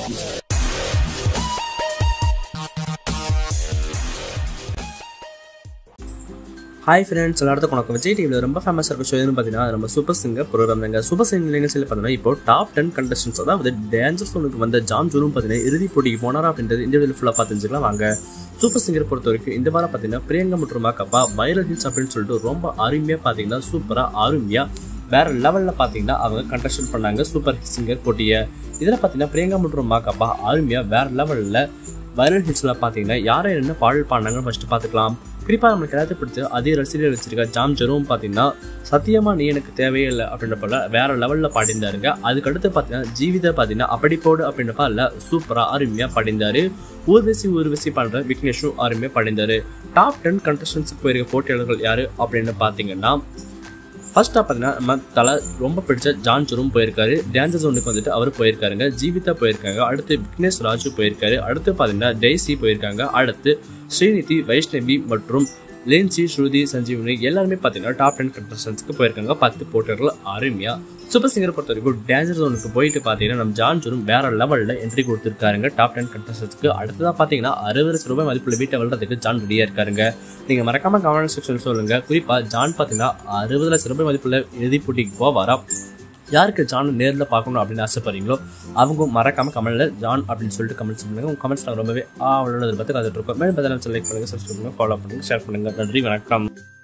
hi friends எல்லாத்துக்கும் வணக்கம் விஜய் டிவியில் ரொம்ப ஃபேமஸ் இருக்க ஷோ எதுன்னு பார்த்தீங்கன்னா அது நம்ம சூப்பர் சிங்கர் ப்ரோக்ராம் தாங்க சூப்பர் சிங்கர் நிகழ்ச்சியில் பார்த்தீங்கன்னா இப்போ டாப் டென் கண்டஸ்டன்ஸ் அதாவது டேஞ்சர் சோனுக்கு வந்த ஜாம் ஜூரும் பார்த்தீங்கன்னா இறுதி போட்டிக்கு போனாரா அப்படின்றது இந்த வீடியோ ஃபுல்லாக பார்த்து தெரிஞ்சுக்கலாம் வாங்க சூப்பர் சிங்கர் பொறுத்த வரைக்கும் இந்த வாரம் பார்த்தீங்கன்னா பிரியங்கா மற்றும் மாக்கப்பா வைரல் ஹிட்ஸ் அப்படின்னு சொல்லிட்டு ரொம்ப அருமையாக பார்த்தீங்கன்னா சூப்பராக அருமையாக வேற லெவலில் பார்த்தீங்கன்னா அவங்க கண்டஸ்டன் பண்ணாங்க சூப்பர் சிங்கர் போட்டியை இதில் பார்த்தீங்கன்னா பிரியங்கா மற்றும் மாக்கப்பா அருமையாக வேற லெவலில் வைரல் ஹிட்ஸில் பார்த்தீங்கன்னா யாரை என்ன பாடல் பாடினாங்கன்னு ஃபஸ்ட்டு பார்த்துக்கலாம் குறிப்பாக நம்மளுக்கு எல்லாத்தையும் பிடிச்சி அதே ரசிகர் வச்சிருக்க ஜாம் ஜெரும் பார்த்தீங்கன்னா சத்தியமா நீ எனக்கு தேவையே இல்லை அப்படின்ற போல வேற லெவலில் பாடிந்தாருங்க அதுக்கடுத்து பார்த்தீங்கன்னா ஜீவித பார்த்தீங்கன்னா அப்படி போடு அப்படின்ற பாடல சூப்பராக அருமையாக பாடிந்தாரு ஊர்வசி ஊர்வசி பண்ணுற விக்னேஷும் அருமையாக பாடிந்தாரு டாப் டென் கண்டஸ்டன்ஸுக்கு போயிருக்க போட்டியாளர்கள் யாரு அப்படின்னு பார்த்தீங்கன்னா ஃபர்ஸ்ட்டாக பார்த்தீங்கன்னா நம்ம தலை ரொம்ப பிடிச்ச ஜான் ஜுரும் போயிருக்காரு டேஞ்சர் ஜோனுக்கு வந்துட்டு அவர் போயிருக்காருங்க ஜீவிதா போயிருக்காங்க அடுத்து விக்னேஷ் ராஜு போயிருக்காரு அடுத்து பார்த்தீங்கன்னா டெய்ஸி போயிருக்காங்க அடுத்து ஸ்ரீநிதி வைஷ்ணவி மற்றும் லேன்சி ஸ்ருதி சஞ்சீவனி எல்லாருமே பார்த்தீங்கன்னா டாப் டென் கண்டஸ்டன்ஸ்க்கு போயிருக்காங்க பத்து போட்டிகள் அருமையாக சூப்பர் சிங்கர் பொறுத்த வரைக்கும் டேஞ்சர் ஜோனுக்கு போயிட்டு பார்த்தீங்கன்னா நம்ம ஜான் ஜுரும் வேற லெவலில் என்ட்ரி கொடுத்துருக்காருங்க டாப் டென் கண்டஸ்டன்ஸ்க்கு அடுத்ததாக பார்த்தீங்கன்னா அறுபது லட்சம் ரூபாய் மதிப்புள்ள வீட்டை வளர்றதுக்கு ஜான் ரெடியாக இருக்காருங்க நீங்கள் மறக்காம கமெண்ட் செக்ஷன் சொல்லுங்க குறிப்பாக ஜான் பார்த்தீங்கன்னா அறுபது லட்சம் ரூபாய் மதிப்புள்ள இறுதி போட்டிக்கு போவாரா யாருக்கு ஜான் நேரில் பார்க்கணும் அப்படின்னு ஆசைப்படுறீங்களோ அவங்க மறக்காம கமெண்ட்ல ஜான் அப்படின்னு சொல்லிட்டு கமெண்ட்ஸ் பண்ணுங்க உங்க கமெண்ட்ஸ் நாங்கள் ரொம்பவே ஆவலோட பார்த்து காத்துட்டு இருக்கோம் மேலும் பதிலாக லைக் பண்ணுங்க சப்ஸ்கிரைப் பண்ணுங்க ஃபாலோ பண்ணுங்க ஷேர் பண்ணுங்க நன்றி வணக்கம்